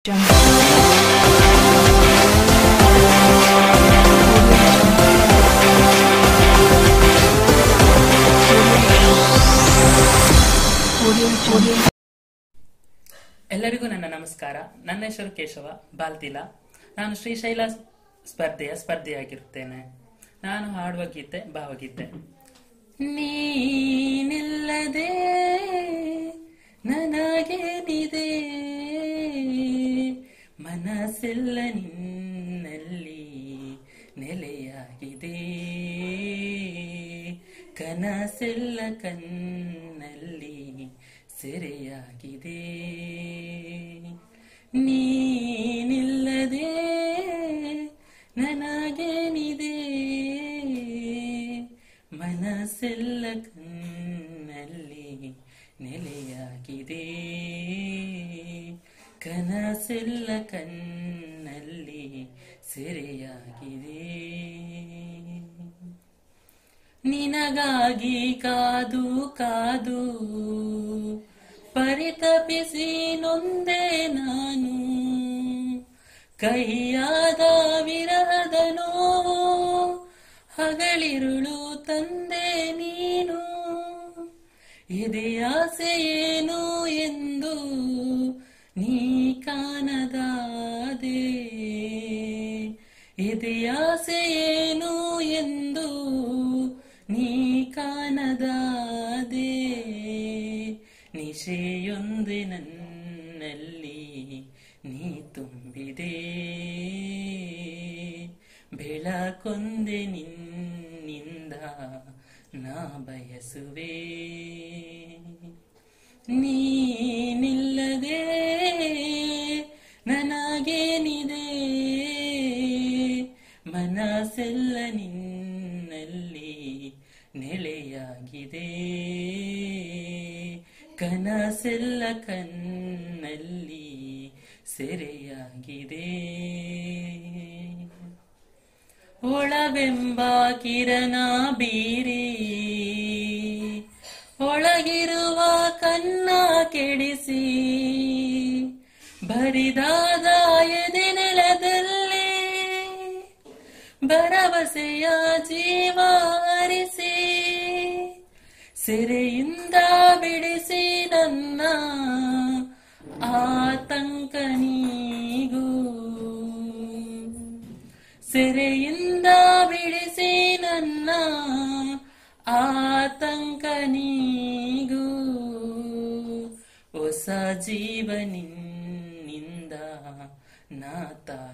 ಎಲ್ಲರಿಗೂ ನನ್ನ ನಮಸ್ಕಾರ ನನ್ನ ಹೆಸರು ಕೇಶವ ಬಾಲ್ತಿಲ ನಾನು ಶ್ರೀಶೈಲ ಸ್ಪರ್ಧೆಯ ಸ್ಪರ್ಧೆಯಾಗಿರುತ್ತೇನೆ ನಾನು ಹಾಡುವ ಗೀತೆ ಭಾವಗೀತೆ ನೀನಿಲ್ಲದೆ ನನಗೇನಿದೆ ಮನಸ್ಸೆಲ್ಲ ನಿನ್ನಲ್ಲಿ ನೆಲೆಯಾಗಿದೆ ಕನಸೆಲ್ಲ ಕಣ್ಣಲ್ಲಿ ಸೆರೆಯಾಗಿದೆ ನೀನಿಲ್ಲದೆ ನನಗೇನಿದೆ ಮನಸ್ಸೆಲ್ಲ ಕಣ್ಣಲ್ಲಿ ನೆಲೆಯಾಗಿದೆ ಕನಸೆಲ್ಲ ಕಣ್ಣಲ್ಲಿ ಸೆರೆಯಾಗಿದೆ ನಿನಗಾಗಿ ಕಾದು ಕಾದು ಪರಿತಪಿಸಿ ನೊಂದೆ ನಾನು ಕೈಯಾದ ವಿರಹದ ನೋವು ಹಗಳಿರುಳು ತಂದೆ ನೀನು ಎದೆಯಾಸೆ ಏನು ಎಂದು ನೀ ಕಾಣದಾದೆ ಎದೆಯಾಸೆ ಏನು ಎಂದು ನೀ ಕಾಣದಾದೆ ನಿಶೆಯೊಂದು ನನ್ನಲ್ಲಿ ನೀ ತುಂಬಿದೆ ಬೆಳಕೊಂದೆ ನಿನ್ನಿಂದ ನಾ ಬಯಸುವೆ ನೀನಿಲ್ಲದೆ ನನಗೇನಿದೆ ಮನಸ್ಸೆಲ್ಲ ನಿನ್ನಲ್ಲಿ ನೆಲೆಯಾಗಿದೆ ಕನಸೆಲ್ಲ ಕಣ್ಣಲ್ಲಿ ಸೆರೆಯಾಗಿದೆ ಒಳವೆಂಬ ಕಿರಣ ಬೀರಿ ಒಳಗಿರುವ ಕನ್ನ ಕೆಡಿಸಿ ಬರಿದಾದ ಎದೆ ನೆಲದಲ್ಲಿ ಭರವಸೆಯ ಜೀವ ಹರಿಸಿ ಸೆರೆಯಿಂದ ಬಿಡಿಸಿ ನನ್ನ ಆತಂಕ ನೀಗೂ ಸೆರೆಯಿಂದ ಬಿಡಿಸಿ ನನ್ನ ಆತಂಕ ನೀಗೂ ಹೊಸ ಜೀವನಿಂದ ನಾತ